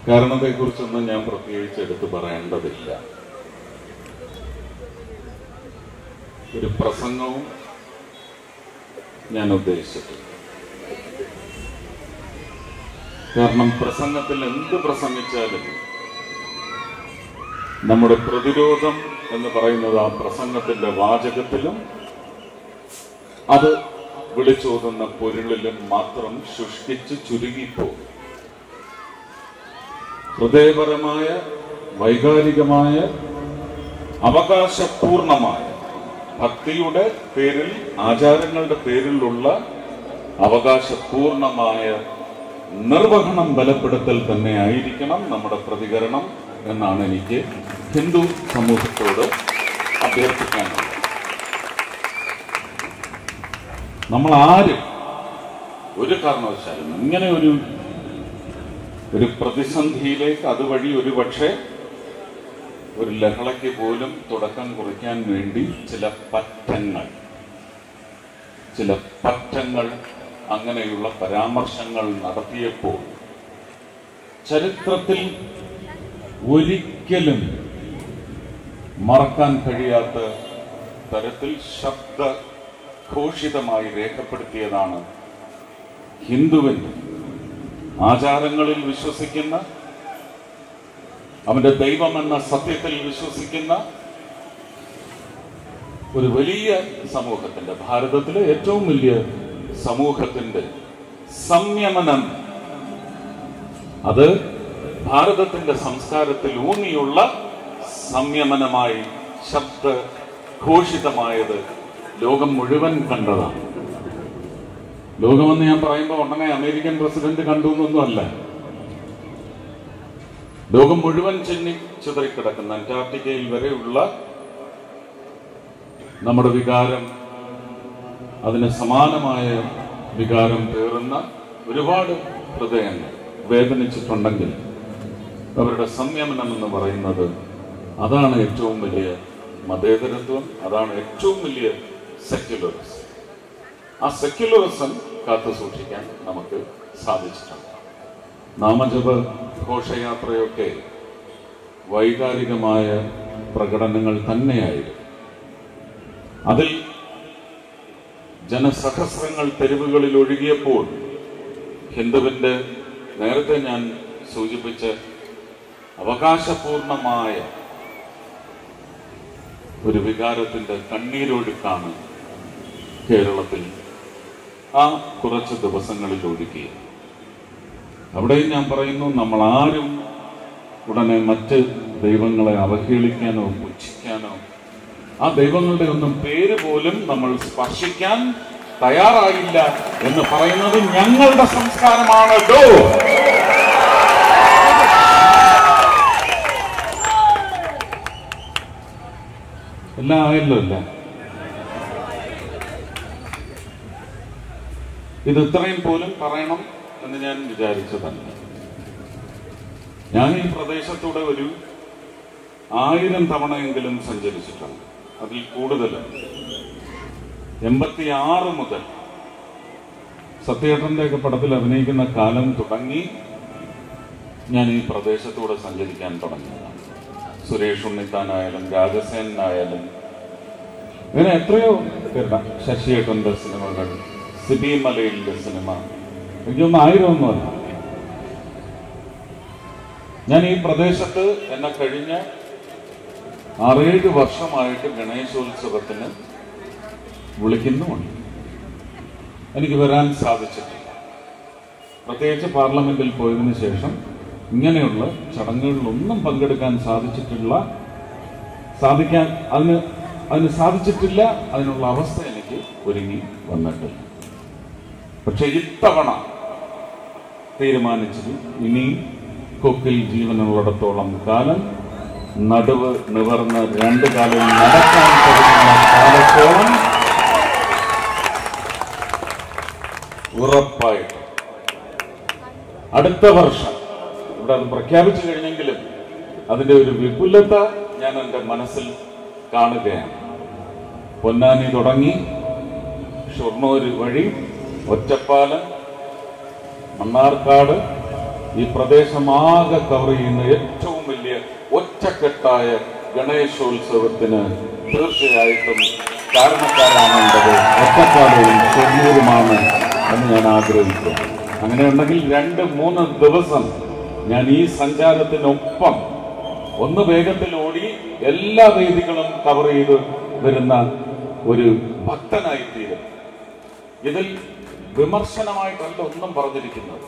കാരണത്തെക്കുറിച്ചൊന്നും ഞാൻ പ്രത്യേകിച്ച് എടുത്തു പറയേണ്ടതില്ല ഒരു പ്രസംഗവും ഞാൻ ഉദ്ദേശിച്ചിട്ടില്ല കാരണം പ്രസംഗത്തിൽ എന്ത് പ്രസംഗിച്ചാലും നമ്മുടെ പ്രതിരോധം എന്ന് പറയുന്നത് ആ പ്രസംഗത്തിന്റെ വാചകത്തിലും അത് വിളിച്ചോതുന്ന പൊരുളിലും മാത്രം ശുഷ്കിച്ച് ചുരുങ്ങിപ്പോകും ഹൃദയപരമായ വൈകാരികമായ അവകാശപൂർണമായ ഭക്തിയുടെ പേരിൽ ആചാരങ്ങളുടെ പേരിലുള്ള അവകാശപൂർണമായ നിർവഹണം ബലപ്പെടുത്തൽ തന്നെ ആയിരിക്കണം നമ്മുടെ പ്രതികരണം എന്നാണ് എനിക്ക് ഹിന്ദു സമൂഹത്തോട് അഭ്യർത്ഥിക്കാനുള്ളത് നമ്മൾ ആരും ഒരു കാരണവശാലും ഇങ്ങനെ ഒരു ഒരു പ്രതിസന്ധിയിലേക്ക് അതുവഴി ഒരു പക്ഷേ ഒരു ലഹളയ്ക്ക് പോലും തുടക്കം കുറിക്കാൻ വേണ്ടി ചില പറ്റങ്ങൾ ചില പറ്റങ്ങൾ അങ്ങനെയുള്ള പരാമർശങ്ങൾ നടത്തിയപ്പോൾ ചരിത്രത്തിൽ ഒരിക്കലും മറക്കാൻ കഴിയാത്ത തരത്തിൽ ശബ്ദ ഘോഷിതമായി രേഖപ്പെടുത്തിയതാണ് ഹിന്ദുവിന് ആചാരങ്ങളിൽ വിശ്വസിക്കുന്ന അവന്റെ ദൈവമെന്ന സത്യത്തിൽ വിശ്വസിക്കുന്ന ഒരു വലിയ സമൂഹത്തിന്റെ ഭാരതത്തിലെ ഏറ്റവും വലിയ സമൂഹത്തിന്റെ സംയമനം അത് ഭാരതത്തിന്റെ സംസ്കാരത്തിൽ ഊന്നിയുള്ള സംയമനമായി ശബ്ദ ഘോഷിതമായത് ലോകം മുഴുവൻ കണ്ടതാണ് ലോകമെന്ന് ഞാൻ പറയുമ്പോൾ ഉടനെ അമേരിക്കൻ പ്രസിഡന്റ് കണ്ടു എന്നൊന്നുമല്ല ലോകം മുഴുവൻ ചെന്നി ചിതറിക്കിടക്കുന്ന അന്റാർട്ടിക്കയിൽ വരെയുള്ള നമ്മുടെ വികാരം അതിന് സമാനമായ വികാരം പേറുന്ന ഒരുപാട് ഹൃദയങ്ങൾ വേദനിച്ചിട്ടുണ്ടെങ്കിൽ അവരുടെ സംയമനം എന്ന് പറയുന്നത് അതാണ് ഏറ്റവും വലിയ മതേതരത്വം അതാണ് ഏറ്റവും വലിയ സെക്യുലറിസം ആ സെക്യുലറിസം കാത്തു സൂക്ഷിക്കാൻ നമുക്ക് സാധിച്ചിട്ടുണ്ട് നാമജപ ഘോഷയാത്രയൊക്കെ വൈകാരികമായ പ്രകടനങ്ങൾ തന്നെയായിരുന്നു അതിൽ ജനസഹസ്രങ്ങൾ തെരുവുകളിൽ ഒഴുകിയപ്പോൾ ഹിന്ദുവിന്റെ നേരത്തെ ഞാൻ സൂചിപ്പിച്ച അവകാശപൂർണമായ ഒരു വികാരത്തിന്റെ കണ്ണീരൊഴുക്കാണ് കേരളത്തിൽ ആ കുറച്ച് ദിവസങ്ങളിൽ ഒഴുകിയത് അവിടെയും ഞാൻ പറയുന്നു നമ്മൾ ആരും ഉടനെ മറ്റ് ദൈവങ്ങളെ അവഹേളിക്കാനോ പുച്ഛിക്കാനോ ആ ദൈവങ്ങളുടെ ഒന്നും പേര് പോലും നമ്മൾ സ്പർശിക്കാൻ തയ്യാറായില്ല എന്ന് പറയുന്നത് ഞങ്ങളുടെ സംസ്കാരമാണ് ഡോ എല്ലാം ആയല്ലോ അല്ല ഇത് ഇത്രയും പോലും പറയണം എന്ന് ഞാൻ വിചാരിച്ചതല്ല ഞാൻ ഈ പ്രദേശത്തൂടെ ഒരു ആയിരം തവണയെങ്കിലും സഞ്ചരിച്ചിട്ടുണ്ട് അതിൽ കൂടുതൽ എൺപത്തി ആറ് മുതൽ സത്യേട്ടന്റെ ഒക്കെ പടത്തിൽ അഭിനയിക്കുന്ന കാലം തുടങ്ങി ഞാൻ ഈ പ്രദേശത്തൂടെ സഞ്ചരിക്കാൻ തുടങ്ങിയതാണ് സുരേഷ് ഉണ്ണിത്താനായാലും രാജസേനായാലും ഇങ്ങനെ എത്രയോ പേരുടെ ശശിയേട്ടന്റെ സിനിമകൾ സിബി മലയിലെ സിനിമ എനിക്കൊന്നും ആയിരം ഒന്നുമല്ല ഞാൻ ഈ പ്രദേശത്ത് എന്നെ കഴിഞ്ഞ ആറേഴ് വർഷമായിട്ട് ഗണേശോത്സവത്തിന് വിളിക്കുന്നുമുണ്ട് എനിക്ക് വരാൻ സാധിച്ചിട്ടില്ല പ്രത്യേകിച്ച് പാർലമെന്റിൽ പോയതിനു ശേഷം ഇങ്ങനെയുള്ള ചടങ്ങുകളിലൊന്നും പങ്കെടുക്കാൻ സാധിച്ചിട്ടുള്ള സാധിക്കാൻ അതിന് അതിന് സാധിച്ചിട്ടില്ല അതിനുള്ള അവസ്ഥ എനിക്ക് ഒരുങ്ങി വന്നിട്ടില്ല പക്ഷെ ഇത്തവണ തീരുമാനിച്ചത് ഇനി കൊക്കിൽ ജീവനുള്ളിടത്തോളം കാലം നടുവ് നിവർന്ന് രണ്ട് കാലം നടക്കാൻ കഴിയുന്ന കാലത്തോളം ഉറപ്പായിട്ട് അടുത്ത വർഷം ഇവിടെ അത് പ്രഖ്യാപിച്ചു കഴിഞ്ഞെങ്കിലും അതിന്റെ ഒരു വിപുലത ഞാൻ എൻ്റെ മനസ്സിൽ കാണുകയാണ് പൊന്നാനി തുടങ്ങി ഷൊർണൂർ വഴി ഒറ്റപ്പാലം മണ്ണാർക്കാട് ഈ പ്രദേശമാകെ കവർ ചെയ്യുന്ന ഏറ്റവും വലിയ ഒറ്റക്കെട്ടായ ഗണേശോത്സവത്തിന് തീർച്ചയായിട്ടും കാരണക്കാരാണേണ്ടത് ഒറ്റക്കാലവും ഷൊർണൂരുമാണ് എന്ന് ഞാൻ ആഗ്രഹിക്കുന്നു അങ്ങനെയുണ്ടെങ്കിൽ രണ്ട് മൂന്ന് ദിവസം ഞാൻ ഈ സഞ്ചാരത്തിനൊപ്പം ഒന്ന് വേഗത്തിൽ ഓടി എല്ലാ വേദികളും കവർ ചെയ്ത് വരുന്ന ഒരു ഭക്തനായി തീരും ഇതിൽ വിമർശനമായിട്ടല്ല ഒന്നും പറഞ്ഞിരിക്കുന്നത്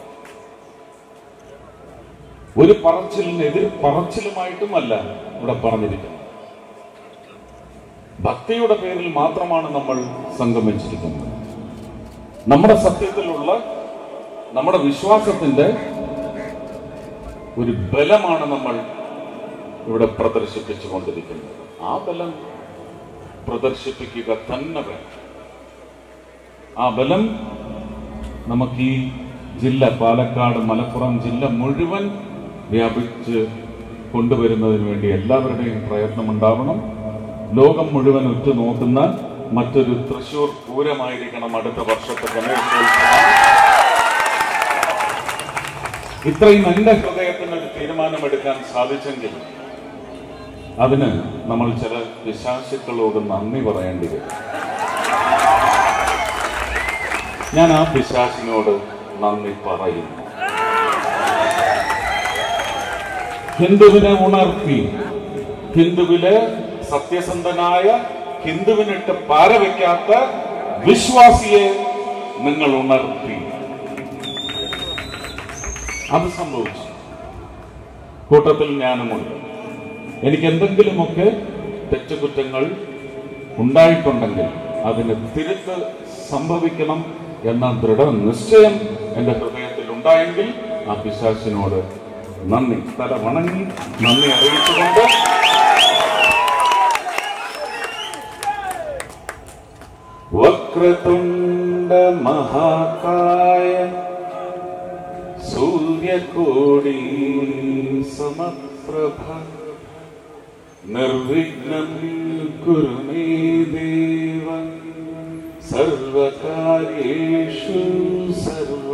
ഒരു പറച്ചിലിനെതിർ പറച്ചിലുമായിട്ടുമല്ല ഇവിടെ പറഞ്ഞിരിക്കുന്നത് ഭക്തിയുടെ പേരിൽ മാത്രമാണ് നമ്മൾ സംഗമിച്ചിരിക്കുന്നത് നമ്മുടെ സത്യത്തിലുള്ള നമ്മുടെ വിശ്വാസത്തിന്റെ ഒരു ബലമാണ് നമ്മൾ ഇവിടെ പ്രദർശിപ്പിച്ചു കൊണ്ടിരിക്കുന്നത് ആ ബലം പ്രദർശിപ്പിക്കുക തന്നെ വേണം ആ ബലം നമുക്ക് ഈ ജില്ല പാലക്കാട് മലപ്പുറം ജില്ല മുഴുവൻ വ്യാപിച്ച് കൊണ്ടുവരുന്നതിന് വേണ്ടി എല്ലാവരുടെയും പ്രയത്നമുണ്ടാവണം ലോകം മുഴുവൻ ഉറ്റുനോക്കുന്ന മറ്റൊരു തൃശൂർ പൂരമായിരിക്കണം അടുത്ത വർഷത്തെ ഗണേശോത്സവം ഇത്രയും എന്റെ ഹൃദയത്തിന് ഒരു തീരുമാനമെടുക്കാൻ സാധിച്ചെങ്കിൽ അതിന് നമ്മൾ ചില പിശാശുക്കളോട് നന്ദി പറയേണ്ടി വരും ഞാൻ ആ പിശാശിനോട് നന്ദി പറയുന്നു ഹിന്ദുവിനെ ഉണർത്തി ഹിന്ദുവിലെ സത്യസന്ധനായ ഹിന്ദുവിനിട്ട് പാരവയ്ക്കാത്ത വിശ്വാസിയെ നിങ്ങൾ ഉണർത്തി അത് സംഭവിച്ചു കൂട്ടത്തിൽ ഞാനുമുണ്ട് എനിക്ക് എന്തെങ്കിലുമൊക്കെ തെറ്റുകുറ്റങ്ങൾ ഉണ്ടായിട്ടുണ്ടെങ്കിൽ അതിന് തിരുത്ത് സംഭവിക്കണം എന്ന ദൃഢനിശ്ചയം എന്റെ ഹൃദയത്തിൽ ഉണ്ടായെങ്കിൽ ആ പിശാസിനോട് നന്ദി തല വണങ്ങി നന്ദി അറിയിച്ചുകൊണ്ട് വക്രതുണ്ട മഹാകായ സൂര്യകോടി സമപ്രഭ നിർവിഘ്നം കുരു മേ ദേവ സർവകാര്യേഷു സർവ